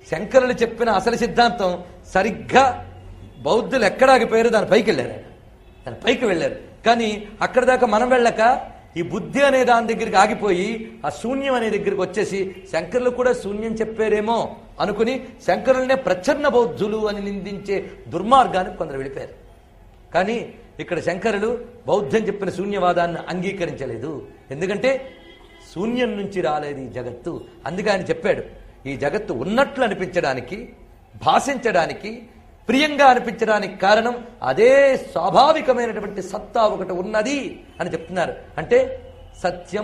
శంకరులు చెప్పిన అసలు సిద్ధాంతం సరిగ్గా బౌద్ధులు ఎక్కడ ఆగిపోయారు దాని పైకి వెళ్ళారు ఆయన దాని పైకి వెళ్ళారు కానీ అక్కడ దాకా మనం వెళ్ళక ఈ బుద్ధి అనే దాని దగ్గరికి ఆగిపోయి ఆ శూన్యం అనే దగ్గరికి వచ్చేసి శంకరులు కూడా శూన్యం చెప్పారేమో అనుకుని శంకరులనే ప్రచ్ఛన్న బౌద్ధులు అని నిందించే దుర్మార్గానికి కొందరు వెళ్ళిపోయారు కానీ ఇక్కడ శంకరులు బౌద్ధం చెప్పిన శూన్యవాదాన్ని అంగీకరించలేదు ఎందుకంటే శూన్యం నుంచి రాలేదు ఈ జగత్తు అందుకే ఆయన చెప్పాడు ఈ జగత్తు ఉన్నట్లు అనిపించడానికి భాషించడానికి ప్రియంగా అనిపించడానికి కారణం అదే స్వాభావికమైనటువంటి సత్తా ఒకటి ఉన్నది అని చెప్తున్నారు అంటే సత్యం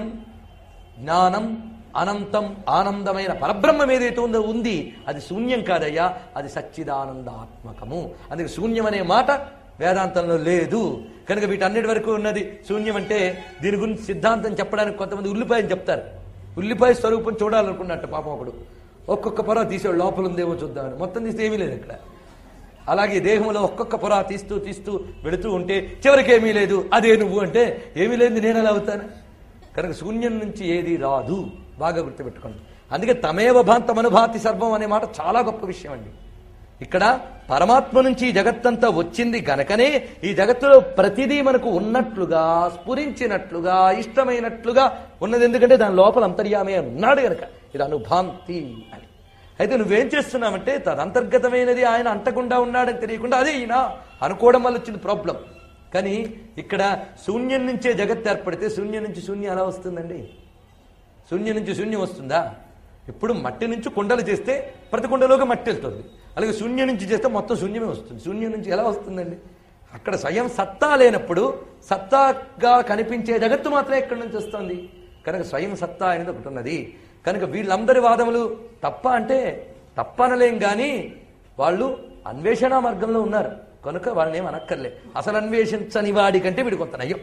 జ్ఞానం అనంతం ఆనందమైన పరబ్రహ్మం ఏదైతే ఉందో ఉంది అది శూన్యం కాదయ్యా అది సచ్చిదానందాత్మకము అందుకే శూన్యం అనే మాట వేదాంతంలో లేదు కనుక వీటన్నిటి వరకు ఉన్నది శూన్యం అంటే దీని గురించి సిద్ధాంతం చెప్పడానికి కొంతమంది ఉల్లిపాయని చెప్తారు ఉల్లిపాయ స్వరూపం చూడాలనుకున్నట్టు పాపం ఒకడు ఒక్కొక్క పొర తీసేవాడు లోపల ఉందేమో చూద్దామని మొత్తం తీస్తే ఏమీ లేదు ఇక్కడ అలాగే దేహంలో ఒక్కొక్క పొర తీస్తూ తీస్తూ వెళుతూ ఉంటే చివరికి ఏమీ లేదు అదే నువ్వు అంటే ఏమీ లేదు నేను ఎలా అవుతాను కనుక శూన్యం నుంచి ఏది రాదు బాగా గుర్తుపెట్టుకోండి అందుకే తమేవ భాంతం అనుభాతి సర్వం అనే మాట చాలా గొప్ప విషయం అండి ఇక్కడ పరమాత్మ నుంచి ఈ జగత్తంతా వచ్చింది గనకనే ఈ జగత్తులో ప్రతిదీ మనకు ఉన్నట్లుగా స్ఫురించినట్లుగా ఇష్టమైనట్లుగా ఉన్నది ఎందుకంటే దాని లోపల అంతర్యామే ఉన్నాడు గనక ఇది అనుభాంతి అని అయితే నువ్వేం చేస్తున్నావంటే తదంతర్గతమైనది ఆయన అంటకుండా ఉన్నాడని తెలియకుండా అదే ఈయన అనుకోవడం వల్ల వచ్చింది ప్రాబ్లం కానీ ఇక్కడ శూన్యం నుంచే జగత్ ఏర్పడితే శూన్యం నుంచి శూన్యం ఎలా వస్తుందండి శూన్యం నుంచి శూన్యం వస్తుందా ఇప్పుడు మట్టి నుంచి కుండలు చేస్తే ప్రతి కుండలోకి మట్టి వెళ్తుంది అలాగే శూన్యం నుంచి చేస్తే మొత్తం శూన్యమే వస్తుంది శూన్యం నుంచి ఎలా వస్తుందండి అక్కడ స్వయం సత్తా లేనప్పుడు సత్తాగా కనిపించే జగత్తు మాత్రమే ఎక్కడి నుంచి వస్తుంది కనుక స్వయం సత్తా అనేది ఒకటి ఉన్నది కనుక వీళ్ళందరి వాదములు తప్ప అంటే తప్పనలేం కానీ వాళ్ళు అన్వేషణ మార్గంలో ఉన్నారు కనుక వాళ్ళని ఏం అనక్కర్లే అసలు అన్వేషించని వాడి కంటే వీడు కొంత నయ్యం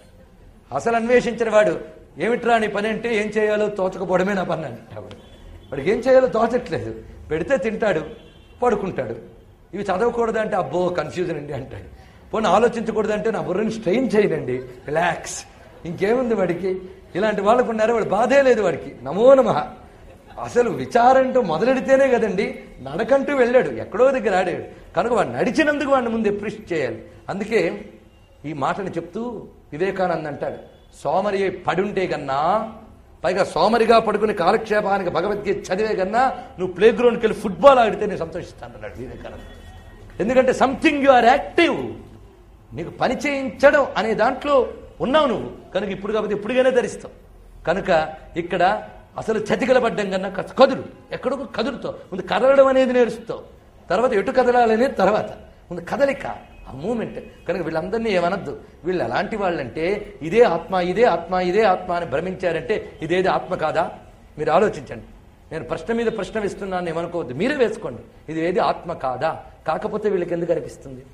అసలు అన్వేషించిన వాడు ఏమిట్రా నీ పని అంటే ఏం చేయాలో తోచకపోవడమే నా పని అంటాడు వాడికి ఏం చేయాలో తోచట్లేదు పెడితే తింటాడు పడుకుంటాడు ఇవి చదవకూడదు అంటే అబ్బో కన్ఫ్యూజన్ అండి అంటాడు పోనీ ఆలోచించకూడదు అంటే నా బుర్రని స్ట్రెయిన్ చేయనండి రిలాక్స్ ఇంకేముంది వాడికి ఇలాంటి వాళ్ళకు ఉన్నారు వాడు బాధే లేదు వాడికి నమో నమః అసలు విచారంటూ మొదలెడితేనే కదండి నడకంటూ వెళ్ళాడు ఎక్కడో దగ్గర ఆడాడు కనుక వాడు నడిచినందుకు వాడిని ముందు ఎప్రిషియేట్ చేయాలి అందుకే ఈ మాటను చెప్తూ వివేకానంద్ అంటాడు సోమరి పడుంటే కన్నా పైగా సోమరిగా పడుకుని కాలక్షేపానికి భగవద్గీత చదివే కన్నా నువ్వు ప్లే గ్రౌండ్కి వెళ్ళి ఫుట్బాల్ ఆడితే నేను సంతోషిస్తాను అన్నాడు వివేకానంద ఎందుకంటే సంథింగ్ యు ఆర్ యాక్టివ్ నీకు పని చేయించడం అనే దాంట్లో ఉన్నావు నువ్వు కనుక ఇప్పుడు కాబట్టి ఇప్పుడుగానే ధరిస్తావు కనుక ఇక్కడ అసలు చతికిలబడ్డం కన్నా కస- కదులు ఎక్కడో కదులుతావు ముందు కదలడం అనేది నేర్చుతావు తర్వాత ఎటు కదలాలనేది తర్వాత ముందు కదలిక ఆ మూమెంట్ కనుక వీళ్ళందరినీ ఏమనద్దు వీళ్ళు ఎలాంటి వాళ్ళంటే ఇదే ఆత్మ ఇదే ఆత్మ ఇదే ఆత్మ అని భ్రమించారంటే ఇదేది ఆత్మ కాదా మీరు ఆలోచించండి నేను ప్రశ్న మీద ప్రశ్న వేస్తున్నాను ఏమనుకోవద్దు మీరే వేసుకోండి ఇది ఏది ఆత్మ కాదా కాకపోతే వీళ్ళకి ఎందుకు అనిపిస్తుంది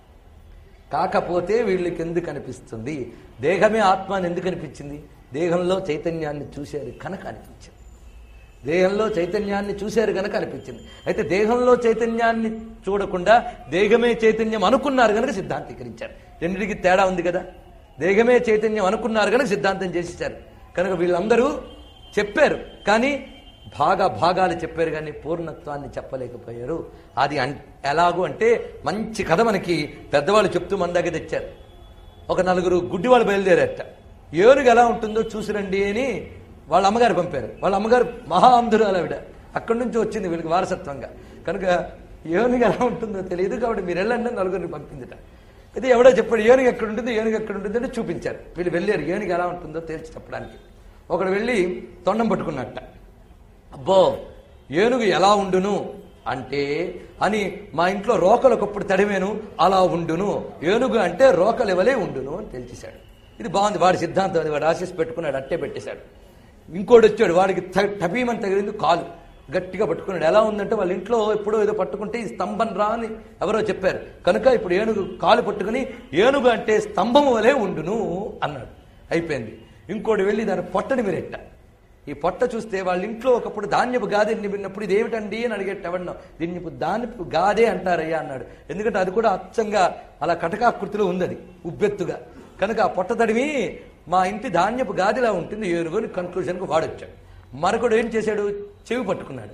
కాకపోతే వీళ్ళకి ఎందుకు అనిపిస్తుంది దేహమే ఆత్మ అని ఎందుకు అనిపించింది దేహంలో చైతన్యాన్ని చూశారు కనుక అనిపించింది దేహంలో చైతన్యాన్ని చూశారు కనుక అనిపించింది అయితే దేహంలో చైతన్యాన్ని చూడకుండా దేహమే చైతన్యం అనుకున్నారు కనుక సిద్ధాంతీకరించారు రెండింటికి తేడా ఉంది కదా దేహమే చైతన్యం అనుకున్నారు కనుక సిద్ధాంతం చేసేసారు కనుక వీళ్ళందరూ చెప్పారు కానీ భాగా భాగాలు చెప్పారు కానీ పూర్ణత్వాన్ని చెప్పలేకపోయారు అది అన్ ఎలాగూ అంటే మంచి కథ మనకి పెద్దవాళ్ళు చెప్తూ మన దగ్గర తెచ్చారు ఒక నలుగురు గుడ్డి వాళ్ళు బయలుదేరారట ఏనుగు ఎలా ఉంటుందో చూసిరండి అని వాళ్ళ అమ్మగారు పంపారు వాళ్ళ అమ్మగారు మహా అంధురాలు ఆవిడ అక్కడి నుంచి వచ్చింది వీళ్ళకి వారసత్వంగా కనుక ఏనుగు ఎలా ఉంటుందో తెలియదు కాబట్టి మీరు వెళ్ళండి అని నలుగురిని పంపిందిట అయితే ఎవడో చెప్పాడు ఏనుగు ఎక్కడ ఉంటుంది ఏనుగు ఎక్కడ ఉంటుంది అని చూపించారు వీళ్ళు వెళ్ళారు ఏనుగు ఎలా ఉంటుందో తేల్చి చెప్పడానికి ఒకడు వెళ్ళి తొండం పట్టుకున్నట్ట అబ్బో ఏనుగు ఎలా ఉండును అంటే అని మా ఇంట్లో రోకలు ఒకప్పుడు తడిమేను అలా ఉండును ఏనుగు అంటే రోకలు ఇవ్వలే ఉండును అని తెలిసేశాడు ఇది బాగుంది వాడి సిద్ధాంతం అది వాడు ఆశీస్ పెట్టుకున్నాడు అట్టే పెట్టేశాడు ఇంకోటి వచ్చాడు వాడికి త- టపీమని తగిలింది కాలు గట్టిగా పట్టుకున్నాడు ఎలా ఉందంటే వాళ్ళ ఇంట్లో ఎప్పుడో ఏదో పట్టుకుంటే ఈ స్తంభం రా అని ఎవరో చెప్పారు కనుక ఇప్పుడు ఏనుగు కాలు పట్టుకుని ఏనుగు అంటే స్తంభము వలె ఉండును అన్నాడు అయిపోయింది ఇంకోటి వెళ్ళి దాని పొట్టని మీరెట్ట ఈ పొట్ట చూస్తే వాళ్ళ ఇంట్లో ఒకప్పుడు ధాన్యపు గాదే విన్నప్పుడు ఇది ఏమిటండి అని అడిగేట ఎవరినో దీన్ని ఇప్పుడు ధాన్యపు గాదే అంటారయ్యా అన్నాడు ఎందుకంటే అది కూడా అచ్చంగా అలా కటకాకృతిలో ఉంది అది ఉబ్బెత్తుగా కనుక ఆ పొట్ట తడివి మా ఇంటి ధాన్యపు గాదిలా ఉంటుంది ఏనుగుని కన్క్లూజన్కు వాడొచ్చాడు మరొకడు ఏం చేశాడు చెవి పట్టుకున్నాడు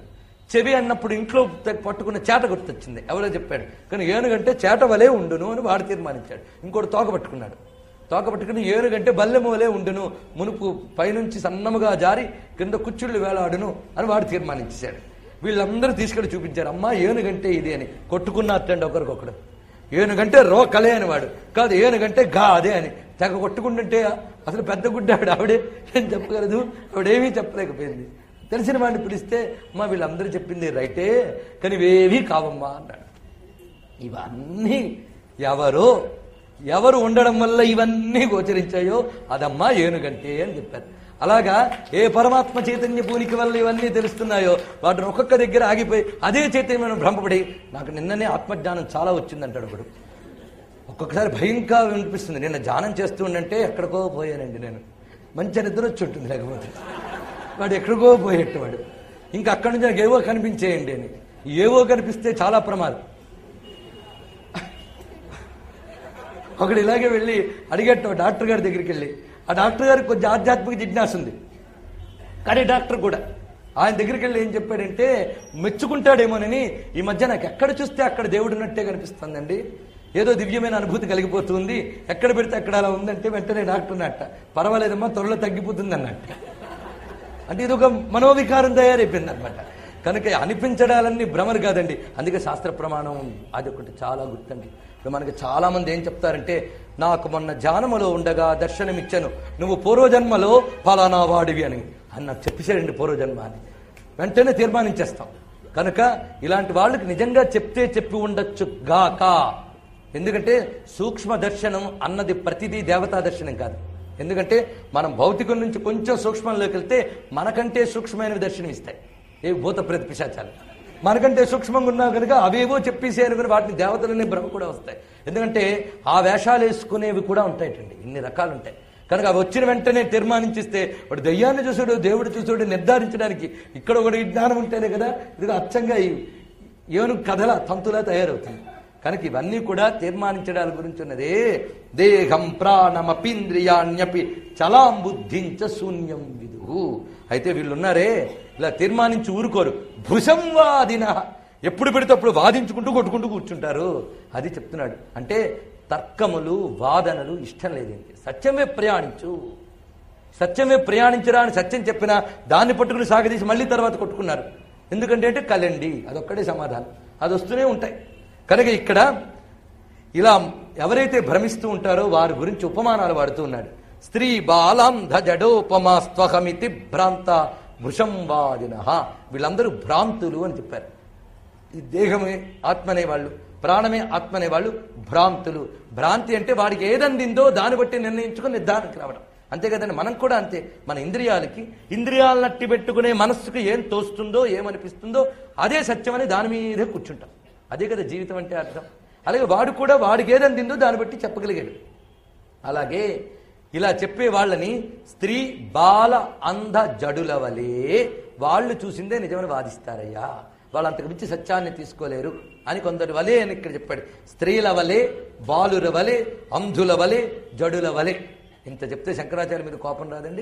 చెవి అన్నప్పుడు ఇంట్లో త- పట్టుకున్న చేట గుర్తొచ్చింది ఎవరో చెప్పాడు కానీ ఏనుగంటే చేట వలే ఉండును అని వాడు తీర్మానించాడు ఇంకోటి తోక పట్టుకున్నాడు తోక పట్టుకుని ఏనుగంటే బల్లెము వలే ఉండును మునుపు పైనుంచి సన్నముగా జారి కింద కుచ్చుళ్ళు వేలాడును అని వాడు తీర్మానించాడు వీళ్ళందరూ తీసుకెళ్లి చూపించారు అమ్మా ఏనుగంటే ఇది అని కొట్టుకున్నట్టండి ఒకరికొకడు ఏనుగంటే రో కలే అని వాడు కాదు ఏనుగంటే గా అదే అని తెగ కొట్టుకుంటుంటే అసలు పెద్ద గుడ్డ ఆవిడ ఆవిడే ఏం చెప్పగలదు ఆవిడేమీ చెప్పలేకపోయింది తెలిసిన వాడిని పిలిస్తే అమ్మా వీళ్ళందరూ చెప్పింది రైటే కానీ ఇవేవీ కావమ్మా అన్నాడు ఇవన్నీ ఎవరో ఎవరు ఉండడం వల్ల ఇవన్నీ గోచరించాయో అదమ్మా ఏనుగంటే అని చెప్పారు అలాగా ఏ పరమాత్మ చైతన్య పూనికి వల్ల ఇవన్నీ తెలుస్తున్నాయో వాటిని ఒక్కొక్క దగ్గర ఆగిపోయి అదే చైతన్యం భ్రమపడి నాకు నిన్ననే ఆత్మజ్ఞానం చాలా వచ్చిందంటాడు ఒకడు ఒక్కొక్కసారి భయంగా వినిపిస్తుంది నిన్న ధ్యానం చేస్తూ ఉండంటే ఎక్కడికో పోయానండి నేను మంచి నిద్ర వచ్చి ఉంటుంది లేకపోతే వాడు ఎక్కడికో పోయేట్టు వాడు ఇంకా అక్కడి నుంచి నాకు ఏవో కనిపించేయండి అని ఏవో కనిపిస్తే చాలా ప్రమాదం ఒకడు ఇలాగే వెళ్ళి అడిగట్టు డాక్టర్ గారి దగ్గరికి వెళ్ళి ఆ డాక్టర్ గారికి కొంచెం ఆధ్యాత్మిక జిజ్ఞాస ఉంది కానీ డాక్టర్ కూడా ఆయన దగ్గరికి వెళ్ళి ఏం చెప్పాడంటే మెచ్చుకుంటాడేమోనని ఈ మధ్య నాకు ఎక్కడ చూస్తే అక్కడ దేవుడు ఉన్నట్టే కనిపిస్తుందండి ఏదో దివ్యమైన అనుభూతి కలిగిపోతుంది ఎక్కడ పెడితే అక్కడ అలా ఉందంటే వెంటనే డాక్టర్ అన్నట్ట పర్వాలేదమ్మా త్వరలో తగ్గిపోతుంది అన్నట్ట అంటే ఇది ఒక మనోవికారం తయారైపోయింది అనమాట కనుక అనిపించడాలన్నీ భ్రమలు కాదండి అందుకే శాస్త్ర ప్రమాణం అది ఒకటి చాలా గుర్తండి ఇప్పుడు మనకి చాలా మంది ఏం చెప్తారంటే నాకు మొన్న ధ్యానములో ఉండగా దర్శనమిచ్చాను నువ్వు పూర్వజన్మలో ఫలానా వాడివి అని అని నాకు చెప్పేశాడండి పూర్వజన్మ అని వెంటనే తీర్మానించేస్తాం కనుక ఇలాంటి వాళ్ళకి నిజంగా చెప్తే చెప్పి ఉండొచ్చు గాక ఎందుకంటే సూక్ష్మ దర్శనం అన్నది ప్రతిదీ దేవతా దర్శనం కాదు ఎందుకంటే మనం భౌతికం నుంచి కొంచెం సూక్ష్మంలోకి వెళ్తే మనకంటే సూక్ష్మమైన దర్శనం ఇస్తాయి ఏ భూత ప్రేత పిశాచాలు మనకంటే సూక్ష్మంగా ఉన్నా కనుక అవేవో చెప్పేసి అనుకుని వాటిని దేవతలనే భ్రమ కూడా వస్తాయి ఎందుకంటే ఆ వేషాలు వేసుకునేవి కూడా ఉంటాయటండి ఇన్ని రకాలు ఉంటాయి కనుక అవి వచ్చిన వెంటనే తీర్మానించిస్తే వాడు దయ్యాన్ని చూసాడు దేవుడు చూసాడు నిర్ధారించడానికి ఇక్కడ ఒకటి జ్ఞానం ఉంటేనే కదా ఇది అచ్చంగా ఈ ఏను కథల తంతులా తయారవుతుంది కనుక ఇవన్నీ కూడా తీర్మానించడాల గురించి ఉన్నదే దేహం ప్రాణమపీంద్రియాణ్యపి చలాం బుద్ధించ శూన్యం విదు అయితే వీళ్ళున్నారే ఇలా తీర్మానించి ఊరుకోరు భుజం వాదిన ఎప్పుడు పెడితే అప్పుడు వాదించుకుంటూ కొట్టుకుంటూ కూర్చుంటారు అది చెప్తున్నాడు అంటే తర్కములు వాదనలు ఇష్టం లేదు ఇంకే. సత్యమే ప్రయాణించు సత్యమే ప్రయాణించరా అని సత్యం చెప్పినా దాన్ని పట్టుకుని సాగదీసి మళ్ళీ తర్వాత కొట్టుకున్నారు ఎందుకంటే అంటే కలండి అదొక్కడే సమాధానం అది వస్తూనే ఉంటాయి కనుక ఇక్కడ ఇలా ఎవరైతే భ్రమిస్తూ ఉంటారో వారి గురించి ఉపమానాలు వాడుతూ ఉన్నాడు స్త్రీ బాలాం ధజడోపమాస్త్వహమితి భ్రాంత భృషం వాదిన వీళ్ళందరూ భ్రాంతులు అని చెప్పారు ఈ దేహమే ఆత్మనే వాళ్ళు ప్రాణమే ఆత్మనే వాళ్ళు భ్రాంతులు భ్రాంతి అంటే వాడికి ఏదందిందో దాన్ని బట్టి నిర్ణయించుకుని నిర్ధారణకి రావడం అంతే కదండి మనం కూడా అంతే మన ఇంద్రియాలకి ఇంద్రియాలను నట్టి పెట్టుకునే మనస్సుకు ఏం తోస్తుందో ఏమనిపిస్తుందో అదే సత్యమని దాని మీదే కూర్చుంటాం అదే కదా జీవితం అంటే అర్థం అలాగే వాడు కూడా వాడికి ఏదందిందో దాన్ని బట్టి చెప్పగలిగాడు అలాగే ఇలా చెప్పే వాళ్ళని స్త్రీ బాల అంధ జడుల వలె వాళ్ళు చూసిందే నిజమని వాదిస్తారయ్యా వాళ్ళు అంతకు మించి సత్యాన్ని తీసుకోలేరు అని కొందరి వలే అని ఇక్కడ చెప్పాడు స్త్రీల వలె బాలుర వలె అంధుల వలె జడుల వలె ఇంత చెప్తే శంకరాచార్య మీద కోపం రాదండి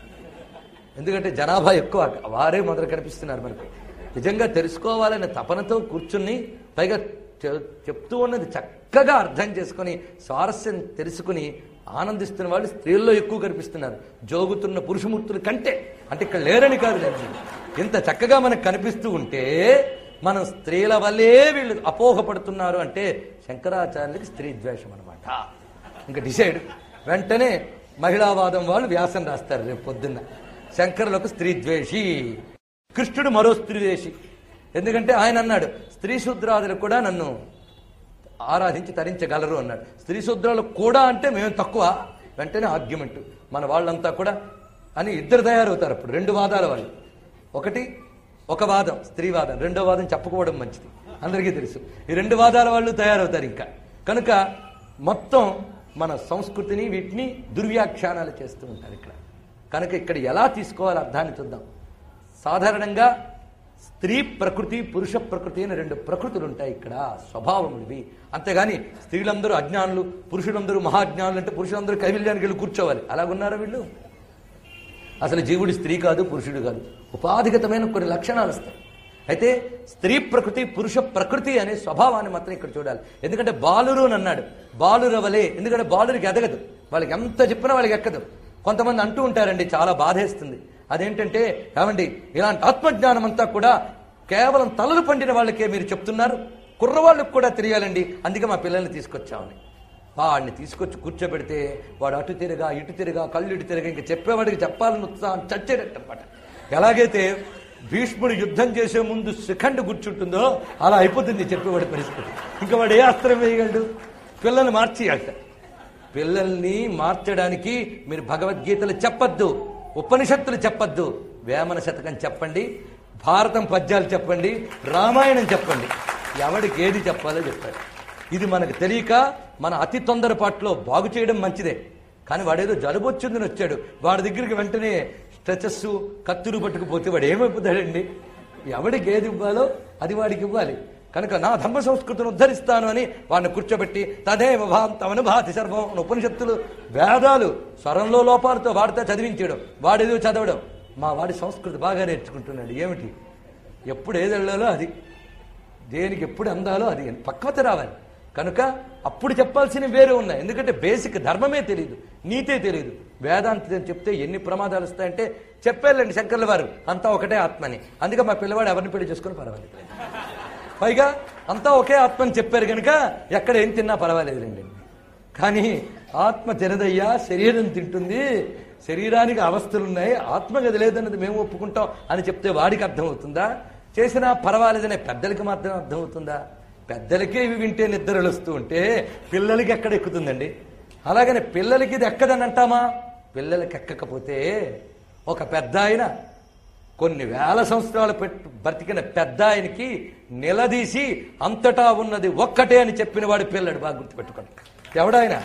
ఎందుకంటే జనాభా ఎక్కువ వారే మొదలు కనిపిస్తున్నారు మనకు నిజంగా తెలుసుకోవాలనే తపనతో కూర్చుని పైగా చె- చెప్తూ ఉన్నది చక్కగా అర్థం చేసుకొని స్వారస్యం తెలుసుకుని ఆనందిస్తున్న వాళ్ళు స్త్రీల్లో ఎక్కువ కనిపిస్తున్నారు జోగుతున్న పురుషమూర్తుల కంటే అంటే ఇక్కడ లేరని కాదు లేదు ఇంత చక్కగా మనకు కనిపిస్తూ ఉంటే మనం స్త్రీల వల్లే వీళ్ళు అపోహపడుతున్నారు అంటే శంకరాచార్యులకి స్త్రీ ద్వేషం అనమాట ఇంకా డిసైడ్ వెంటనే మహిళావాదం వాళ్ళు వ్యాసం రాస్తారు రేపు పొద్దున్న శంకరులకు స్త్రీ ద్వేషి కృష్ణుడు మరో స్త్రీ ద్వేషి ఎందుకంటే ఆయన అన్నాడు స్త్రీ శూద్రాదులు కూడా నన్ను ఆరాధించి తరించగలరు అన్నాడు స్త్రీ శూద్రాలు కూడా అంటే మేము తక్కువ వెంటనే ఆర్గ్యుమెంట్ మన వాళ్ళంతా కూడా అని ఇద్దరు తయారవుతారు అప్పుడు రెండు వాదాల వాళ్ళు ఒకటి ఒక వాదం స్త్రీ వాదం రెండో వాదం చెప్పుకోవడం మంచిది అందరికీ తెలుసు ఈ రెండు వాదాల వాళ్ళు తయారవుతారు ఇంకా కనుక మొత్తం మన సంస్కృతిని వీటిని దుర్వ్యాఖ్యానాలు చేస్తూ ఉంటారు ఇక్కడ కనుక ఇక్కడ ఎలా తీసుకోవాలి అర్థాన్ని చూద్దాం సాధారణంగా స్త్రీ ప్రకృతి పురుష ప్రకృతి అని రెండు ప్రకృతులు ఉంటాయి ఇక్కడ స్వభావములు ఇవి అంతేగాని స్త్రీలందరూ అజ్ఞానులు పురుషులందరూ మహాజ్ఞానులు అంటే పురుషులందరూ కైవిల్యానికి వెళ్ళి కూర్చోవాలి అలాగున్నారా వీళ్ళు అసలు జీవుడి స్త్రీ కాదు పురుషుడు కాదు ఉపాధిగతమైన కొన్ని లక్షణాలు వస్తాయి అయితే స్త్రీ ప్రకృతి పురుష ప్రకృతి అనే స్వభావాన్ని మాత్రం ఇక్కడ చూడాలి ఎందుకంటే బాలురు అని అన్నాడు బాలురవలే ఎందుకంటే బాలురికి ఎదగదు వాళ్ళకి ఎంత చెప్పినా వాళ్ళకి ఎక్కదు కొంతమంది అంటూ ఉంటారండి చాలా బాధేస్తుంది అదేంటంటే ఏమండి ఇలాంటి ఆత్మజ్ఞానం అంతా కూడా కేవలం తలలు పండిన వాళ్ళకే మీరు చెప్తున్నారు కుర్రవాళ్ళకు కూడా తెలియాలండి అందుకే మా పిల్లల్ని తీసుకొచ్చామని వాడిని తీసుకొచ్చి కూర్చోబెడితే వాడు అటు తిరగా ఇటు తిరగా కళ్ళు ఇటు తిరగా ఇంకా చెప్పేవాడికి చెప్పాలని ఉత్సాహం చచ్చేటట్టు అనమాట ఎలాగైతే భీష్ముడు యుద్ధం చేసే ముందు శిఖండ్ కూర్చుంటుందో అలా అయిపోతుంది చెప్పేవాడి పరిస్థితి ఇంకా వాడు ఏ అస్త్రం వేయగలడు పిల్లల్ని మార్చేయాలట పిల్లల్ని మార్చడానికి మీరు భగవద్గీతలు చెప్పొద్దు ఉపనిషత్తులు చెప్పొద్దు వేమన శతకం చెప్పండి భారతం పద్యాలు చెప్పండి రామాయణం చెప్పండి ఎవడికి ఏది చెప్పాలో చెప్పాడు ఇది మనకు తెలియక మన అతి తొందరపాటులో బాగు చేయడం మంచిదే కానీ వాడేదో జలుబు వచ్చిందని వచ్చాడు వాడి దగ్గరికి వెంటనే స్ట్రెచస్ కత్తులు పట్టుకుపోతే వాడు ఏమైపోతాడండి ఎవడికి ఏది ఇవ్వాలో అది వాడికి ఇవ్వాలి కనుక నా ధర్మ సంస్కృతిని ఉద్ధరిస్తాను అని వాడిని కూర్చోబెట్టి తదేవ భాంతమను భాతి సర్వం అని ఉపనిషత్తులు వేదాలు స్వరంలో లోపాలతో వాడితో చదివించడం వాడేదో చదవడం మా వాడి సంస్కృతి బాగా నేర్చుకుంటున్నాడు ఏమిటి ఎప్పుడు ఏది వెళ్ళాలో అది దేనికి ఎప్పుడు అందాలో అది పక్వత రావాలి కనుక అప్పుడు చెప్పాల్సినవి వేరే ఉన్నాయి ఎందుకంటే బేసిక్ ధర్మమే తెలియదు నీతే తెలియదు వేదాంతం చెప్తే ఎన్ని ప్రమాదాలు వస్తాయంటే చెప్పాలండి శంకర్ల వారు అంతా ఒకటే ఆత్మని అందుకే మా పిల్లవాడు ఎవరిని పెళ్లి చేసుకుని పర్వాలేదు పైగా అంతా ఒకే ఆత్మని చెప్పారు కనుక ఎక్కడ ఏం తిన్నా పర్వాలేదులేండి కానీ ఆత్మ తినదయ్యా శరీరం తింటుంది శరీరానికి అవస్థలున్నాయి ఆత్మ గది లేదన్నది మేము ఒప్పుకుంటాం అని చెప్తే వాడికి అర్థమవుతుందా చేసినా పర్వాలేదనే పెద్దలకి మాత్రం అర్థమవుతుందా పెద్దలకే ఇవి వింటే నిద్రలు వస్తూ ఉంటే పిల్లలకి ఎక్కడ ఎక్కుతుందండి అలాగని పిల్లలకి ఇది ఎక్కదని అంటామా పిల్లలకి ఎక్కకపోతే ఒక పెద్ద ఆయన కొన్ని వేల సంవత్సరాలు పెట్టు బ్రతికిన పెద్ద ఆయనకి నిలదీసి అంతటా ఉన్నది ఒక్కటే అని చెప్పిన వాడి పిల్లడు బాగా గుర్తుపెట్టుకోండి ఎవడాయన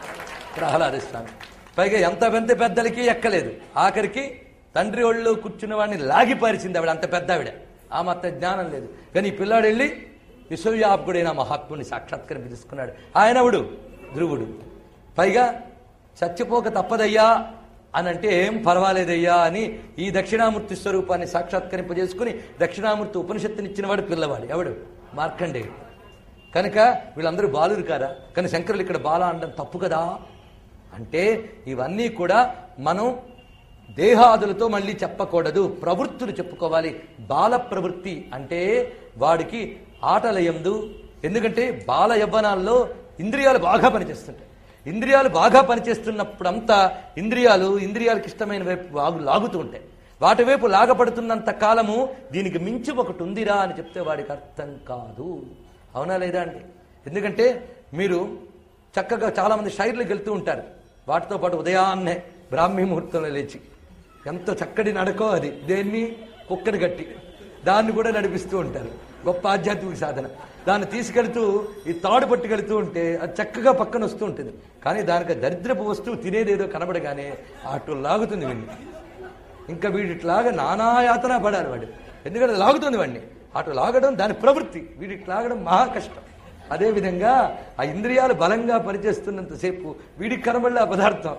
ప్రహ్లాద స్వామి పైగా ఎంత పెద్ద పెద్దలకి ఎక్కలేదు ఆఖరికి తండ్రి ఒళ్ళు కూర్చున్న వాడిని లాగి పారిచింది ఆవిడ అంత పెద్ద ఆవిడ ఆ మాత్రం జ్ఞానం లేదు కానీ ఈ పిల్లాడు వెళ్ళి విశ్వవ్యాపకుడైన మహాత్ముని సాక్షాత్కారం తీసుకున్నాడు ఆయనవుడు ధ్రువుడు పైగా చచ్చిపోక తప్పదయ్యా అని అంటే ఏం పర్వాలేదయ్యా అని ఈ దక్షిణామూర్తి స్వరూపాన్ని సాక్షాత్కరింపజేసుకుని దక్షిణామూర్తి ఉపనిషత్తుని ఇచ్చినవాడు పిల్లవాడు ఎవడు మార్కండేయుడు కనుక వీళ్ళందరూ బాలురు కారా కానీ శంకరులు ఇక్కడ బాల అనడం తప్పు కదా అంటే ఇవన్నీ కూడా మనం దేహాదులతో మళ్ళీ చెప్పకూడదు ప్రవృత్తులు చెప్పుకోవాలి బాల ప్రవృత్తి అంటే వాడికి ఆటలయందు ఎందుకంటే బాల యవ్వనాల్లో ఇంద్రియాలు బాగా పనిచేస్తుంటాయి ఇంద్రియాలు బాగా పనిచేస్తున్నప్పుడంతా ఇంద్రియాలు ఇంద్రియాలకు ఇష్టమైన వైపు లాగు లాగుతూ ఉంటాయి వాటి వైపు లాగపడుతున్నంత కాలము దీనికి మించి ఒకటి ఉందిరా అని చెప్తే వాడికి అర్థం కాదు అవునా లేదా అండి ఎందుకంటే మీరు చక్కగా చాలామంది షైర్లకు వెళ్తూ ఉంటారు వాటితో పాటు ఉదయాన్నే బ్రాహ్మీ ముహూర్తంలో లేచి ఎంత చక్కటి నడకో అది దేన్ని కుక్కని గట్టి దాన్ని కూడా నడిపిస్తూ ఉంటారు గొప్ప ఆధ్యాత్మిక సాధన దాన్ని తీసుకెళ్తూ ఈ తాడు పట్టుకెళ్తూ ఉంటే అది చక్కగా పక్కన వస్తూ ఉంటుంది కానీ దానికి దరిద్రపు వస్తువు తినేదేదో కనబడగానే అటు లాగుతుంది వీడిని ఇంకా వీడిట్లాగా నానాయాతన పడాలి వాడు ఎందుకంటే అది లాగుతుంది వాడిని అటు లాగడం దాని ప్రవృత్తి వీడికి లాగడం మహా కష్టం అదేవిధంగా ఆ ఇంద్రియాలు బలంగా పనిచేస్తున్నంతసేపు వీడికి కనబడలే ఆ పదార్థం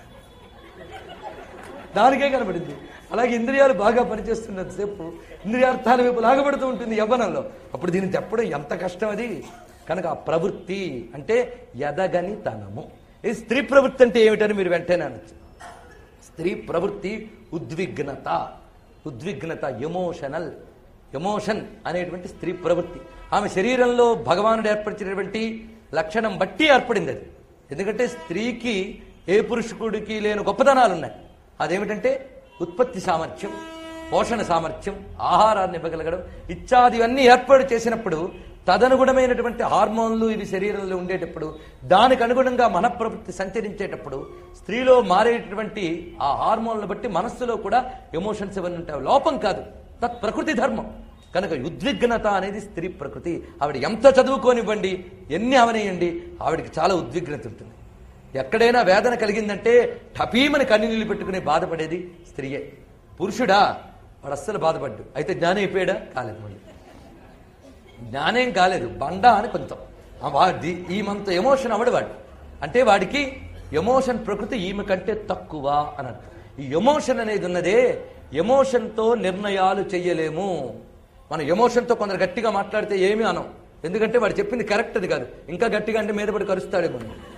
దానికే కనబడింది అలాగే ఇంద్రియాలు బాగా పనిచేస్తున్నంతసేపు ఇంద్రియార్థాల వైపు లాగబడుతూ ఉంటుంది యవ్వనంలో అప్పుడు దీన్ని చెప్పడం ఎంత కష్టం అది కనుక ఆ ప్రవృత్తి అంటే ఎదగని తనము ఈ స్త్రీ ప్రవృత్తి అంటే ఏమిటని మీరు వెంటనే అనొచ్చు స్త్రీ ప్రవృత్తి ఉద్విగ్నత ఉద్విగ్నత ఎమోషనల్ ఎమోషన్ అనేటువంటి స్త్రీ ప్రవృత్తి ఆమె శరీరంలో భగవానుడు ఏర్పరిచినటువంటి లక్షణం బట్టి ఏర్పడింది అది ఎందుకంటే స్త్రీకి ఏ పురుషుడికి లేని గొప్పతనాలు ఉన్నాయి అదేమిటంటే ఉత్పత్తి సామర్థ్యం పోషణ సామర్థ్యం ఆహారాన్ని ఇవ్వగలగడం ఇత్యాదివన్నీ ఏర్పాటు చేసినప్పుడు తదనుగుణమైనటువంటి హార్మోన్లు ఇవి శరీరంలో ఉండేటప్పుడు దానికి అనుగుణంగా మన ప్రవృత్తి సంచరించేటప్పుడు స్త్రీలో మారేటటువంటి ఆ హార్మోన్లను బట్టి మనస్సులో కూడా ఎమోషన్స్ ఇవన్నీ ఉంటాయి లోపం కాదు తత్ ప్రకృతి ధర్మం కనుక ఉద్విగ్నత అనేది స్త్రీ ప్రకృతి ఆవిడ ఎంత చదువుకోనివ్వండి ఎన్ని అవనేయండి ఆవిడకి చాలా ఉద్విగ్నత ఉంటుంది ఎక్కడైనా వేదన కలిగిందంటే టపీమని కన్నీళ్ళు పెట్టుకుని బాధపడేది స్త్రీయే పురుషుడా వాడు అస్సలు బాధపడ్డు అయితే జ్ఞానం అయిపోయాడా కాలేదు మళ్ళీ జ్ఞానేం కాలేదు బండ అని కొంచెం ఆ వాడి ఈమంత ఎమోషన్ అవడు వాడు అంటే వాడికి ఎమోషన్ ప్రకృతి ఈమె కంటే తక్కువ అని అర్థం ఈ ఎమోషన్ అనేది ఉన్నదే ఎమోషన్తో నిర్ణయాలు చెయ్యలేము మనం ఎమోషన్తో కొందరు గట్టిగా మాట్లాడితే ఏమీ అనం ఎందుకంటే వాడు చెప్పింది కరెక్ట్ అది కాదు ఇంకా గట్టిగా అంటే మీద పడి కరుస్తాడేమో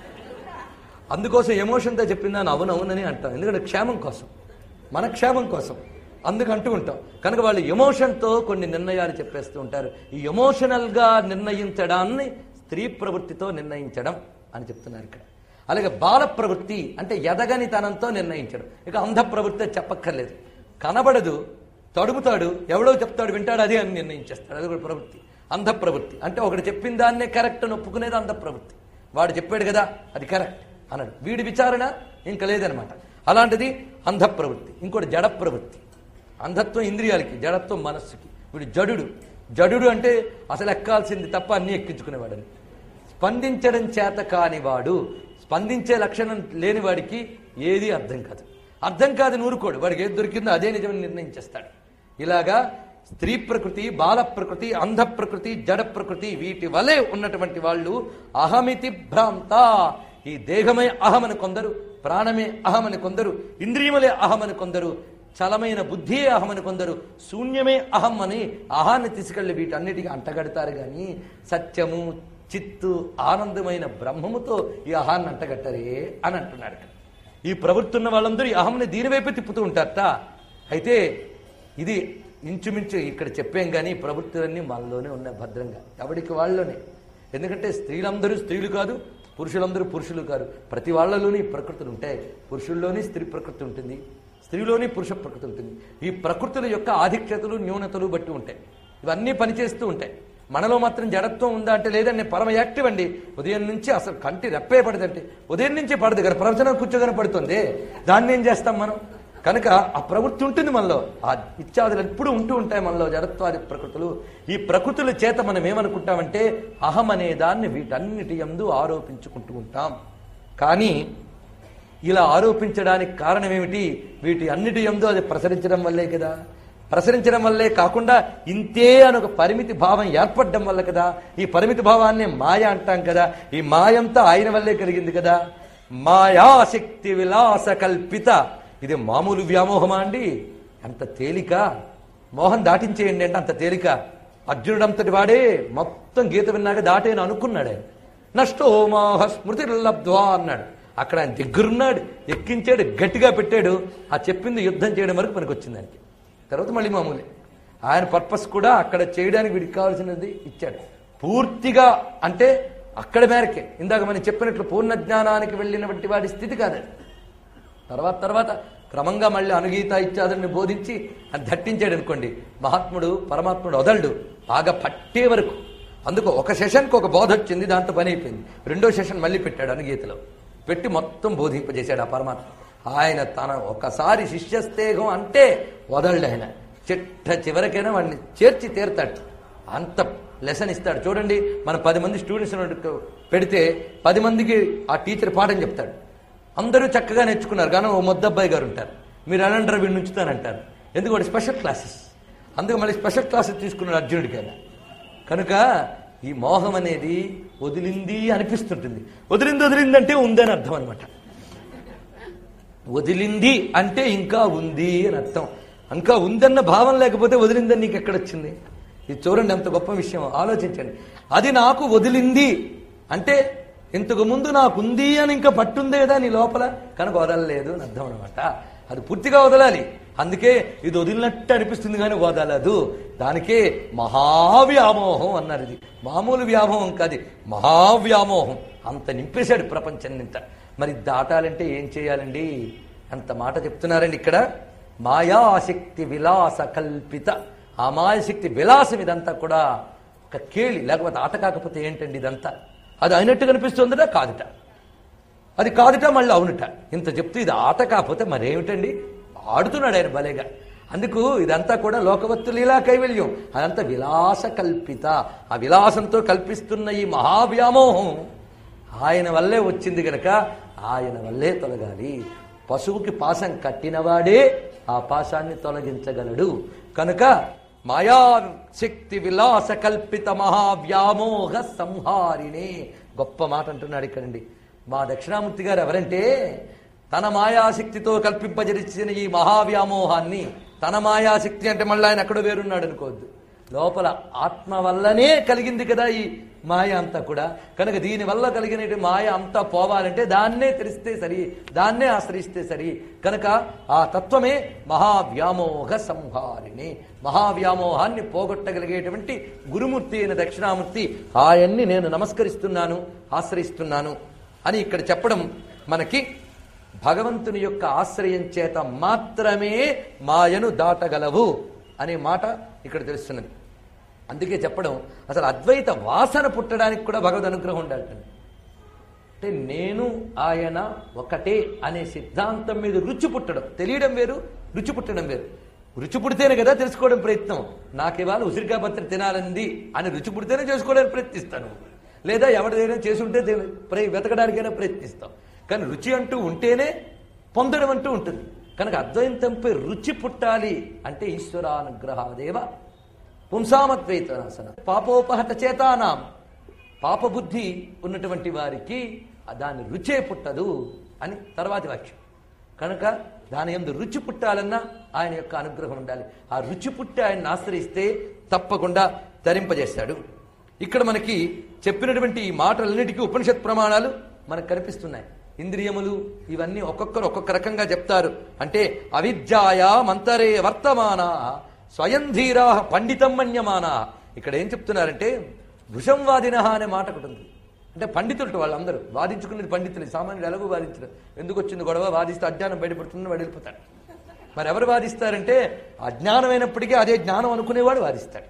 అందుకోసం ఎమోషన్తో చెప్పిందని అవునవునని అంటాం ఎందుకంటే క్షేమం కోసం మన క్షేమం కోసం అందుకు అంటూ ఉంటాం కనుక వాళ్ళు ఎమోషన్తో కొన్ని నిర్ణయాలు చెప్పేస్తూ ఉంటారు ఈ ఎమోషనల్గా నిర్ణయించడాన్ని స్త్రీ ప్రవృత్తితో నిర్ణయించడం అని చెప్తున్నారు ఇక్కడ అలాగే బాల ప్రవృత్తి అంటే ఎదగని తనంతో నిర్ణయించడం ఇక అంధ ప్రవృత్తి అది చెప్పక్కర్లేదు కనబడదు తడుముతాడు ఎవడో చెప్తాడు వింటాడు అదే అని నిర్ణయించేస్తాడు అది కూడా ప్రవృత్తి అంధ ప్రవృత్తి అంటే ఒకటి చెప్పిన దాన్నే కరెక్ట్ అని ఒప్పుకునేది అంధ ప్రవృత్తి వాడు చెప్పాడు కదా అది కరెక్ట్ అన్నాడు వీడి విచారణ ఇంకా లేదనమాట అలాంటిది అంధ ప్రవృత్తి ఇంకోటి జడ ప్రవృత్తి అంధత్వం ఇంద్రియాలకి జడత్వం మనస్సుకి వీడు జడుడు జడుడు అంటే అసలు ఎక్కాల్సింది తప్ప అన్నీ ఎక్కించుకునేవాడని స్పందించడం చేత కానివాడు స్పందించే లక్షణం లేని వాడికి ఏది అర్థం కాదు అర్థం కాదు నూరుకోడు వాడికి ఏది దొరికిందో అదే నిజమని నిర్ణయించేస్తాడు ఇలాగా స్త్రీ ప్రకృతి బాల ప్రకృతి అంధ ప్రకృతి జడ ప్రకృతి వీటి వలె ఉన్నటువంటి వాళ్ళు అహమితి భ్రాంత ఈ దేహమే అహమని కొందరు ప్రాణమే అహమని కొందరు ఇంద్రియములే అహమని కొందరు చలమైన బుద్ధియే అహమని కొందరు శూన్యమే అహం అని అహాన్ని తీసుకెళ్లి వీటన్నిటికీ అంటగడతారు గాని సత్యము చిత్తు ఆనందమైన బ్రహ్మముతో ఈ అహాన్ని అంటగట్టరే అని అంటున్నాడు ఇక్కడ. ఈ ప్రవృత్తి ఉన్న వాళ్ళందరూ ఈ అహంని దీని వైపే తిప్పుతూ ఉంటారట అయితే ఇది ఇంచుమించు ఇక్కడ చెప్పాం కానీ ఈ ప్రవృత్తులన్నీ మనలోనే ఉన్నాయి భద్రంగా ఎవడికి వాళ్ళలోనే ఎందుకంటే స్త్రీలందరూ స్త్రీలు కాదు పురుషులందరూ పురుషులు కాదు ప్రతి వాళ్ళలోని ఈ ప్రకృతులు ఉంటాయి పురుషుల్లోని స్త్రీ ప్రకృతి ఉంటుంది స్త్రీలోని పురుష ప్రకృతి ఉంటుంది ఈ ప్రకృతుల యొక్క ఆధిక్యతలు న్యూనతలు బట్టి ఉంటాయి ఇవన్నీ పనిచేస్తూ ఉంటాయి మనలో మాత్రం జడత్వం ఉందా అంటే లేదండి పరమ యాక్టివ్ అండి ఉదయం నుంచి అసలు కంటి రెప్పే పడదంటే ఉదయం నుంచి పడదు కదా ప్రవచనం కూర్చోగానే పడుతుంది దాన్ని ఏం చేస్తాం మనం కనుక ఆ ప్రవృత్తి ఉంటుంది మనలో ఆ ఇత్యాదులు ఎప్పుడు ఉంటూ ఉంటాయి మనలో జడత్వాది ప్రకృతులు ఈ ప్రకృతుల చేత మనం ఏమనుకుంటామంటే అహం అనే దాన్ని వీటన్నిటి యందు ఆరోపించుకుంటూ ఉంటాం కానీ ఇలా ఆరోపించడానికి కారణం ఏమిటి వీటి అన్నిటి ఎందు అది ప్రసరించడం వల్లే కదా ప్రసరించడం వల్లే కాకుండా ఇంతే అని ఒక పరిమితి భావం ఏర్పడడం వల్ల కదా ఈ పరిమితి భావాన్ని మాయ అంటాం కదా ఈ మాయంతా ఆయన వల్లే కలిగింది కదా మాయాశక్తి విలాస కల్పిత ఇది మామూలు వ్యామోహమా అండి అంత తేలిక మోహం దాటించేయండి అంటే అంత తేలిక అర్జునుడంతటి వాడే మొత్తం గీత విన్నాక దాటేను అనుకున్నాడు ఆయన నష్టో మోహ స్మృతి లబ్ధ్వా అన్నాడు అక్కడ ఆయన దగ్గరున్నాడు ఎక్కించాడు గట్టిగా పెట్టాడు ఆ చెప్పింది యుద్ధం చేయడం వరకు మనకు వచ్చింది దానికి తర్వాత మళ్ళీ మామూలే ఆయన పర్పస్ కూడా అక్కడ చేయడానికి వీడికి కావాల్సినది ఇచ్చాడు పూర్తిగా అంటే అక్కడ మేరకే ఇందాక మనం చెప్పినట్లు పూర్ణ జ్ఞానానికి వెళ్ళినటువంటి వాడి స్థితి కాదది తర్వాత తర్వాత క్రమంగా మళ్ళీ అనుగీత ఇత్యాదుల్ని బోధించి అని దట్టించాడు అనుకోండి మహాత్ముడు పరమాత్ముడు వదలడు బాగా పట్టే వరకు అందుకు ఒక సెషన్కి ఒక బోధ వచ్చింది దాంతో పని అయిపోయింది రెండో సెషన్ మళ్ళీ పెట్టాడు అనుగీతలో పెట్టి మొత్తం బోధింపజేశాడు ఆ పరమాత్మ ఆయన తన ఒకసారి శిష్యస్తేహం అంటే వదలడు ఆయన చిట్ట చివరికైనా వాడిని చేర్చి తీరుతాడు అంత లెసన్ ఇస్తాడు చూడండి మన పది మంది స్టూడెంట్స్ పెడితే పది మందికి ఆ టీచర్ పాఠం చెప్తాడు అందరూ చక్కగా నేర్చుకున్నారు కానీ ఓ మొద్దబ్బాయి గారు ఉంటారు మీరు అనంటారు వీడిని ఉంచుతానంటారు ఎందుకు వాడు స్పెషల్ క్లాసెస్ అందుకు మళ్ళీ స్పెషల్ క్లాసెస్ తీసుకున్నాడు అర్జునుడికైనా కనుక ఈ మోహం అనేది వదిలింది అనిపిస్తుంటుంది వదిలింది వదిలింది అంటే ఉందని అర్థం అనమాట వదిలింది అంటే ఇంకా ఉంది అని అర్థం ఇంకా ఉందన్న భావం లేకపోతే వదిలిందని నీకు ఎక్కడొచ్చింది ఇది చూడండి ఎంత గొప్ప విషయం ఆలోచించండి అది నాకు వదిలింది అంటే ఇంతకు ముందు నాకుంది అని ఇంకా పట్టుందే కదా నీ లోపల కనుక వదలలేదు అని అర్థం అనమాట అది పూర్తిగా వదలాలి అందుకే ఇది వదిలినట్టు అనిపిస్తుంది కానీ వదలదు దానికే మహావ్యామోహం అన్నారు ఇది మామూలు వ్యామోహం కాదు మహావ్యామోహం అంత నింపేశాడు ప్రపంచం నింత మరి దాటాలంటే ఏం చేయాలండి అంత మాట చెప్తున్నారండి ఇక్కడ మాయాశక్తి విలాస కల్పిత ఆ మాయాశక్తి విలాసం ఇదంతా కూడా ఒక కేళి లేకపోతే ఆట కాకపోతే ఏంటండి ఇదంతా అది అయినట్టు కనిపిస్తుందట కాదుట అది కాదుట మళ్ళీ అవునుట ఇంత చెప్తూ ఇది ఆట కాకపోతే మరేమిటండి ఆడుతున్నాడు ఆయన భలేగా అందుకు ఇదంతా కూడా లోకవత్తు లీలా కైవల్యం అదంతా విలాస కల్పిత ఆ విలాసంతో కల్పిస్తున్న ఈ మహావ్యామోహం ఆయన వల్లే వచ్చింది గనక ఆయన వల్లే తొలగాలి పశువుకి పాసం కట్టినవాడే ఆ పాశాన్ని తొలగించగలడు కనుక మాయాశక్తి విలాస కల్పిత మహావ్యామోహ సంహారిణే గొప్ప మాట అంటున్నాడు ఇక్కడండి మా దక్షిణామూర్తి గారు ఎవరంటే తన మాయాశక్తితో కల్పింపజరిచిన ఈ మహావ్యామోహాన్ని తన మాయాశక్తి అంటే మళ్ళీ ఆయన ఎక్కడో వేరున్నాడు అనుకోవద్దు లోపల ఆత్మ వల్లనే కలిగింది కదా ఈ మాయ అంతా కూడా కనుక దీని వల్ల కలిగిన మాయ అంతా పోవాలంటే దాన్నే తెలిస్తే సరి దాన్నే ఆశ్రయిస్తే సరి కనుక ఆ తత్వమే మహావ్యామోహ సంహారిణి మహావ్యామోహాన్ని పోగొట్టగలిగేటువంటి గురుమూర్తి అయిన దక్షిణామూర్తి ఆయన్ని నేను నమస్కరిస్తున్నాను ఆశ్రయిస్తున్నాను అని ఇక్కడ చెప్పడం మనకి భగవంతుని యొక్క ఆశ్రయం చేత మాత్రమే మాయను దాటగలవు అనే మాట ఇక్కడ తెలుస్తున్నది అందుకే చెప్పడం అసలు అద్వైత వాసన పుట్టడానికి కూడా భగవద్ అనుగ్రహం ఉండాలండి అంటే నేను ఆయన ఒకటే అనే సిద్ధాంతం మీద రుచి పుట్టడం తెలియడం వేరు రుచి పుట్టడం వేరు రుచి పుడితేనే కదా తెలుసుకోవడం ప్రయత్నం నాకు ఇవాళ ఉసిరికాయ పత్రి తినాలంది అని రుచి పుడితేనే చేసుకోవడానికి ప్రయత్నిస్తాను లేదా ఎవరిదైనా చేసి ఉంటే తె- ప్రయ వెతకడానికైనా ప్రయత్నిస్తాం కానీ రుచి అంటూ ఉంటేనే పొందడం అంటూ ఉంటుంది కనుక అద్వైతంపై రుచి పుట్టాలి అంటే ఈశ్వరానుగ్రహాదేవ పుంసామద్వైతనాసన పాపోపహత చేతానాం పాపబుద్ధి ఉన్నటువంటి వారికి దాని రుచే పుట్టదు అని తర్వాతి వాక్యం కనుక దాని ఎందు రుచి పుట్టాలన్నా ఆయన యొక్క అనుగ్రహం ఉండాలి ఆ రుచి పుట్టి ఆయన్ని ఆశ్రయిస్తే తప్పకుండా ధరింపజేస్తాడు ఇక్కడ మనకి చెప్పినటువంటి ఈ మాటలన్నిటికీ ఉపనిషత్ ప్రమాణాలు మనకు కనిపిస్తున్నాయి ఇంద్రియములు ఇవన్నీ ఒక్కొక్కరు ఒక్కొక్క రకంగా చెప్తారు అంటే అవిద్యాయ మంతరే వర్తమానా స్వయం ధీరా పండితం మన్యమానా ఇక్కడ ఏం చెప్తున్నారంటే వృషంవాదిన అనే మాట ఒకటి ఉంది అంటే పండితులు వాళ్ళందరూ వాదించుకునేది పండితులు సామాన్యుడు ఎలాగో వాదించరు ఎందుకు వచ్చింది గొడవ వాదిస్తే అజ్ఞానం బయటపడుతుందని వాడు వెళ్ళిపోతాడు మరి ఎవరు వాదిస్తారంటే అజ్ఞానమైనప్పటికీ అదే జ్ఞానం అనుకునేవాడు వాదిస్తాడు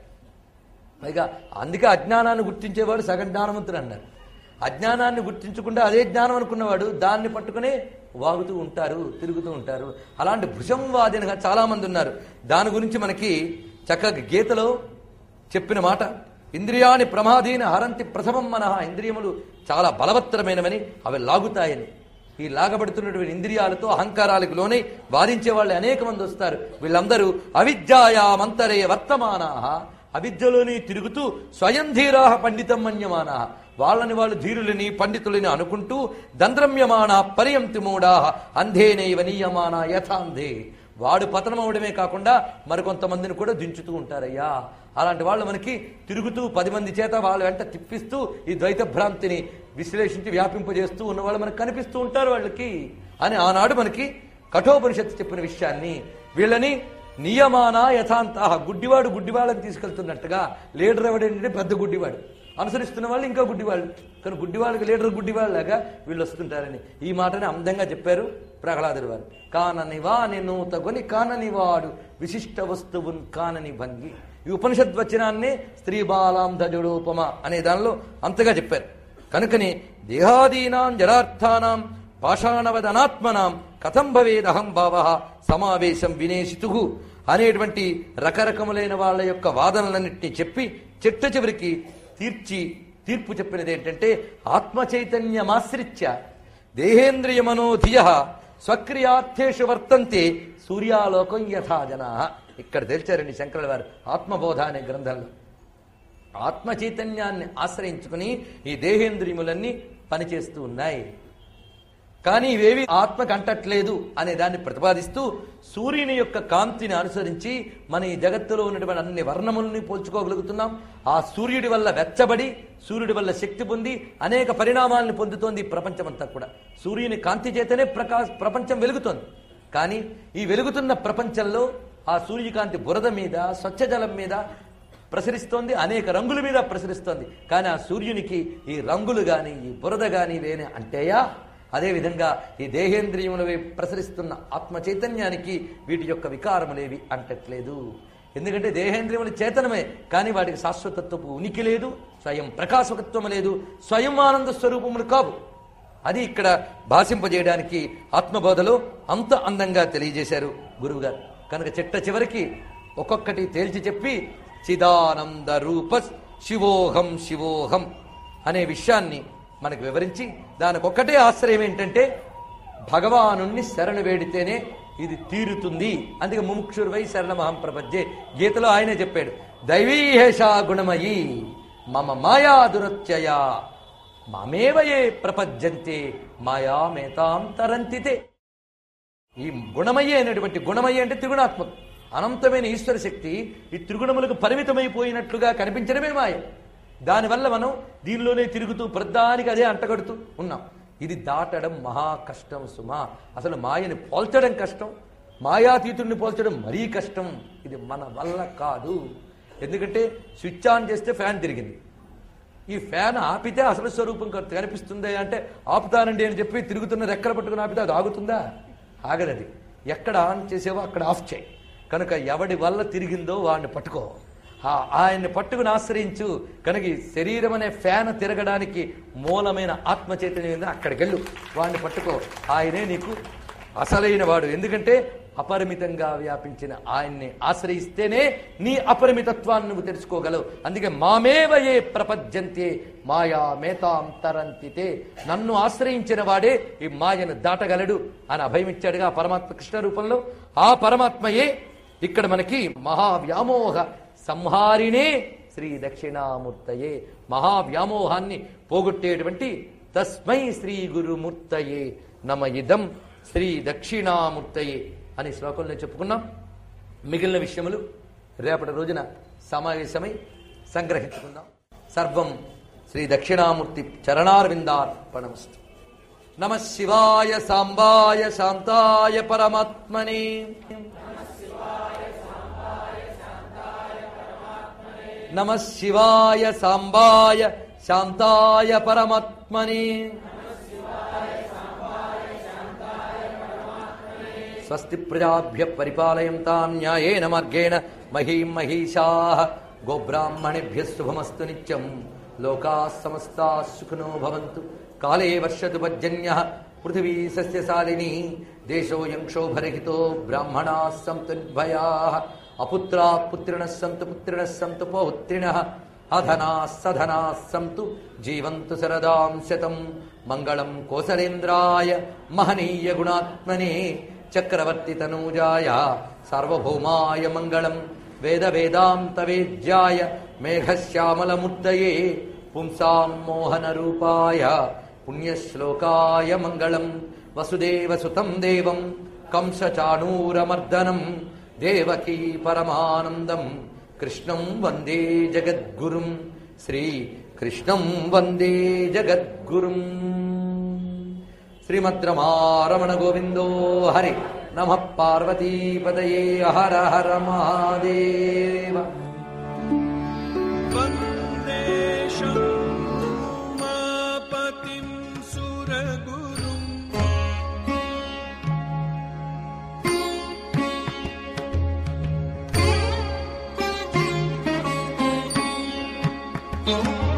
పైగా అందుకే అజ్ఞానాన్ని గుర్తించేవాడు సగం జ్ఞానవంతుడు అన్నారు అజ్ఞానాన్ని గుర్తించకుండా అదే జ్ఞానం అనుకున్నవాడు దాన్ని పట్టుకునే వాగుతూ ఉంటారు తిరుగుతూ ఉంటారు అలాంటి భుజంవాదినగా చాలా మంది ఉన్నారు దాని గురించి మనకి చక్కగా గీతలో చెప్పిన మాట ఇంద్రియాని ప్రమాదీన హరంతి ప్రథమం మనః ఇంద్రియములు చాలా బలవత్తరమైనవని అవి లాగుతాయని ఈ లాగబడుతున్నటువంటి ఇంద్రియాలతో అహంకారాలకు లోనే వాదించే వాళ్ళు అనేక మంది వస్తారు వీళ్ళందరూ అవిద్యాయామంతరే వర్తమానా అవిద్యలోని తిరుగుతూ స్వయం ధీరా పండితం మన్యమానా వాళ్ళని వాళ్ళు ధీరులని పండితులని అనుకుంటూ దంద్రమ్యమాన పర్యంతి మూడా అంధేనైవ నీయమాన యథాంధే వాడు పతనమవడమే కాకుండా మరికొంతమందిని కూడా దించుతూ ఉంటారయ్యా అలాంటి వాళ్ళు మనకి తిరుగుతూ పది మంది చేత వాళ్ళ వెంట తిప్పిస్తూ ఈ ద్వైత భ్రాంతిని విశ్లేషించి వ్యాపింపజేస్తూ ఉన్న వాళ్ళు మనకు కనిపిస్తూ ఉంటారు వాళ్ళకి అని ఆనాడు మనకి కఠోపనిషత్తు చెప్పిన విషయాన్ని వీళ్ళని నియమాన యథాంత గుడ్డివాడు గుడ్డివాళ్ళని తీసుకెళ్తున్నట్టుగా లీడర్ ఎవడంటే పెద్ద గుడ్డివాడు అనుసరిస్తున్న వాళ్ళు ఇంకా గుడ్డివాళ్ళు కానీ గుడ్డివాళ్ళకి లీడర్ గుడ్డివాళ్ళలాగా వీళ్ళు వస్తుంటారని ఈ మాటని అందంగా చెప్పారు ప్రహ్లాదుడు వారు కానని వాని నూతగొని కానని వాడు విశిష్ట వస్తువున్ కానని భంగి ఈ ఉపనిషద్ వచనాన్ని స్త్రీ బాలాం ధజుడోపమ అనే దానిలో అంతగా చెప్పారు కనుకని దేహాదీనాం జడార్థానాం పాషాణవదనాత్మనాం కథం భవేదహం భావ సమావేశం వినేశితు అనేటువంటి రకరకములైన వాళ్ళ యొక్క వాదనలన్నింటినీ చెప్పి చిట్ట చివరికి తీర్చి తీర్పు చెప్పినది ఏంటంటే ఆత్మ చైతన్యమాశ్రిత్య దేహేంద్రియ మనోధియ స్వక్రియార్థేషు వర్తంతే సూర్యాలోకం యథా జనా ఇక్కడ తెలిచారండి శంకరుల వారు ఆత్మబోధ అనే గ్రంథంలో ఆత్మ చైతన్యాన్ని ఆశ్రయించుకుని ఈ దేహేంద్రియములన్నీ పనిచేస్తూ ఉన్నాయి కానీ ఇవేవి ఆత్మకు అంటట్లేదు అనే దాన్ని ప్రతిపాదిస్తూ సూర్యుని యొక్క కాంతిని అనుసరించి మన ఈ జగత్తులో ఉన్నటువంటి అన్ని వర్ణములని పోల్చుకోగలుగుతున్నాం ఆ సూర్యుడి వల్ల వెచ్చబడి సూర్యుడి వల్ల శక్తి పొంది అనేక పరిణామాలను పొందుతోంది ఈ ప్రపంచమంతా కూడా సూర్యుని కాంతి చేతనే ప్రకాశ ప్రపంచం వెలుగుతోంది కానీ ఈ వెలుగుతున్న ప్రపంచంలో ఆ సూర్యకాంతి బురద మీద స్వచ్ఛ జలం మీద ప్రసరిస్తోంది అనేక రంగుల మీద ప్రసరిస్తోంది కానీ ఆ సూర్యునికి ఈ రంగులు గాని ఈ బురద గాని వేనే అంటేయా అదేవిధంగా ఈ దేహేంద్రియములవే ప్రసరిస్తున్న ఆత్మ చైతన్యానికి వీటి యొక్క వికారములేవి అంటట్లేదు ఎందుకంటే దేహేంద్రియములు చేతనమే కానీ వాటికి శాశ్వతత్వపు ఉనికి లేదు స్వయం ప్రకాశకత్వము లేదు స్వయం ఆనంద స్వరూపములు కావు అది ఇక్కడ భాషింపజేయడానికి ఆత్మబోధలో అంత అందంగా తెలియజేశారు గురువుగారు కనుక చిట్ట చివరికి ఒక్కొక్కటి తేల్చి చెప్పి చిదానంద రూప శివోహం శివోహం అనే విషయాన్ని మనకు వివరించి దానికి ఒక్కటే ఆశ్రయం ఏంటంటే భగవానుణ్ణి శరణు వేడితేనే ఇది తీరుతుంది అందుకే ముముక్షుర్వై శరణమహం ప్రపంచే గీతలో ఆయనే చెప్పాడు దైవీహేషా గుణమయీ మమ మాయా దురత్యయా మమేవయే ప్రపద్యంతే మాయామేతాం తరంతితే ఈ గుణమయ్యే అనేటువంటి గుణమయ్యే అంటే త్రిగుణాత్మకం అనంతమైన ఈశ్వర శక్తి ఈ త్రిగుణములకు పరిమితమైపోయినట్లుగా కనిపించడమే మాయ దానివల్ల మనం దీనిలోనే తిరుగుతూ ప్రధానికి అదే అంటగడుతూ ఉన్నాం ఇది దాటడం మహా కష్టం సుమా అసలు మాయని పోల్చడం కష్టం మాయాతీతుడిని పోల్చడం మరీ కష్టం ఇది మన వల్ల కాదు ఎందుకంటే స్విచ్ ఆన్ చేస్తే ఫ్యాన్ తిరిగింది ఈ ఫ్యాన్ ఆపితే అసలు స్వరూపం కన్- కనిపిస్తుంది అంటే ఆపుతానండి అని చెప్పి తిరుగుతున్న రెక్కలు పట్టుకుని ఆపితే అది ఆగుతుందా ఆగదది ఎక్కడ ఆన్ చేసేవో అక్కడ ఆఫ్ చేయి కనుక ఎవడి వల్ల తిరిగిందో వాడిని పట్టుకో ఆ ఆయన్ని పట్టుకుని ఆశ్రయించు కనుక ఈ శరీరం అనే ఫ్యాన్ తిరగడానికి మూలమైన ఆత్మ చైతన్యం ఏందో అక్కడికి వెళ్ళు వాడిని పట్టుకో ఆయనే నీకు అసలైన వాడు ఎందుకంటే అపరిమితంగా వ్యాపించిన ఆయన్ని ఆశ్రయిస్తేనే నీ అపరిమితత్వాన్ని నువ్వు తెలుసుకోగలవు అందుకే మామేవయే ప్రపద్యంతే మాయా మేతాం తరంతితే నన్ను ఆశ్రయించిన వాడే ఈ మాయను దాటగలడు అని అభయమిచ్చాడుగా ఆ పరమాత్మ కృష్ణ రూపంలో ఆ పరమాత్మయే ఇక్కడ మనకి మహావ్యామోహ సంహారినే శ్రీ దక్షిణామూర్తయే మహావ్యామోహాన్ని పోగొట్టేటువంటి తస్మై శ్రీ గురుమూర్తయే నమ ఇదం శ్రీ దక్షిణామూర్తయే అని శ్లోకంలో చెప్పుకున్నాం మిగిలిన విషయములు రేపటి రోజున సమావేశమై సంగ్రహించుకుందాం సర్వం శ్రీ దక్షిణామూర్తి చరణార్విందార్పణమస్తు నమ శివాయ సాంబాయ శాంతాయ పరమాత్మనే నమ శివాయ సాంబాయ శాంతాయ పరమాత్మనే స్వస్తి ప్రజాభ్య పరిపాలయంతాం న్యాయేన మార్గేణ మహీం మహిషా గోబ్రాహ్మణేభ్య శుభమస్తు నిత్యం లోకా సమస్తా సుఖినో భవంతు కాలే వర్షతు పర్జన్య పృథివీ సస్యశాలిని దేశోయం క్షోభరహితో బ్రాహ్మణా సంతు నిర్భయా అపుత్రా పుత్రిణ సంతు పుత్రిణ సంతు పౌత్రిణ అధనా సధనా సంతు జీవంతు శరదాం శతం మంగళం కోసలేంద్రాయ మహనీయ గుణాత్మనే చక్రవర్తి తనూజాయ సార్వభౌమాయ మంగళం వేద వేదాంత వేద్యాయ మేఘశ్యామలమూర్తయే పుంసాం మోహన రూపాయ పుణ్యశ్లోకాయ మంగళం వసుదేవ సుతం దేవం కంసచాణూరమర్దనం దేవకీ పరమానందం కృష్ణం వందే జగద్గురుం శ్రీ కృష్ణం వందే జగద్గురుం శ్రీమద్రమారమణ గోవిందో హరి నమ పార్వతీపదయే హర హర మహాదేవ वन्देशं उमापतिं सुरगुरुम् Thank you.